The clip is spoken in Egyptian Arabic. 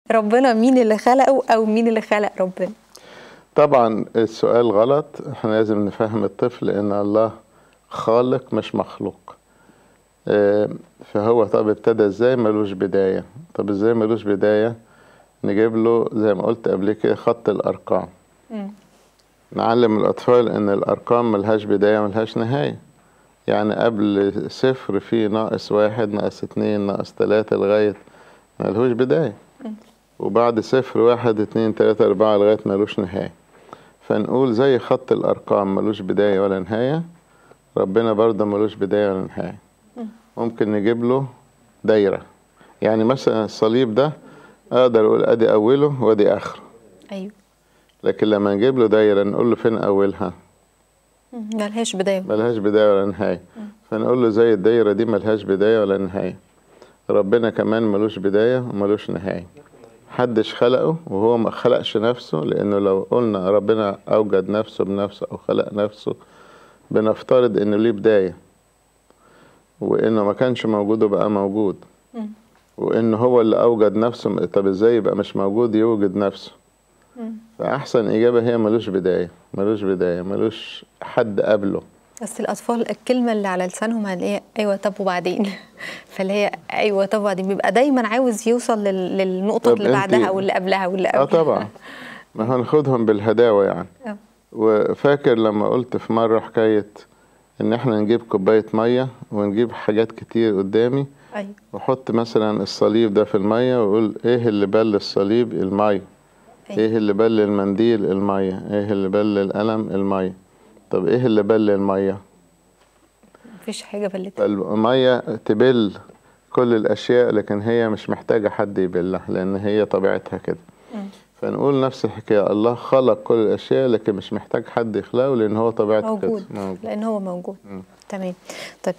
ربنا مين اللي خلقه او مين اللي خلق ربنا طبعا السؤال غلط احنا لازم نفهم الطفل ان الله خالق مش مخلوق آه، فهو طب ابتدى ازاي ملوش بداية طب ازاي ملوش بداية نجيب له زي ما قلت قبل كده خط الأرقام مم. نعلم الأطفال إن الأرقام ملهاش بداية ملهاش نهاية يعني قبل صفر في ناقص واحد ناقص اتنين ناقص تلاتة لغاية ملهوش بداية وبعد صفر واحد اتنين تلاتة أربعة لغاية ملوش نهاية فنقول زي خط الأرقام ملوش بداية ولا نهاية ربنا برضه ملوش بداية ولا نهاية ممكن نجيب له دايرة يعني مثلا الصليب ده أقدر أقول أدي أوله وأدي آخره ايوه لكن لما نجيب له دايرة نقول له فين أولها مم. ملهاش بدايه ملهاش بداية ولا نهاية فنقول له زي الدايرة دي ملهاش بداية ولا نهاية ربنا كمان ملوش بداية وملوش نهاية محدش خلقه وهو ما خلقش نفسه لأنه لو قلنا ربنا أوجد نفسه بنفسه أو خلق نفسه بنفترض إنه ليه بداية وإنه ما كانش موجود وبقى موجود مم. وإنه هو اللي أوجد نفسه طب إزاي يبقى مش موجود يوجد نفسه مم. فأحسن إجابة هي ملوش بداية ملوش بداية ملوش حد قبله بس الاطفال الكلمه اللي على لسانهم هنلاقيها ايوه طب وبعدين فاللي هي ايوه طب وبعدين بيبقى دايما عاوز يوصل لل... للنقطه طب اللي أنت- بعدها واللي قبلها واللي اه قبلها طبعا ما هناخدهم بالهداوة يعني آه. وفاكر لما قلت في مرة حكاية إن إحنا نجيب كوباية مية ونجيب حاجات كتير قدامي ايوه وأحط مثلا الصليب ده في المية وأقول إيه اللي بل الصليب المية أيوة. إيه اللي بل المنديل المية إيه اللي بل القلم المية طب إيه اللي بل المية مفيش حاجه بلت فالمية تبل كل الأشياء لكن هي مش محتاجة حد يبلها لأن هي طبيعتها كده مم. فنقول نفس الحكاية الله خلق كل الأشياء لكن مش محتاج حد يخلقه لأن هو طبيعته موجود كده موجود لان هو موجود مم. تمام طيب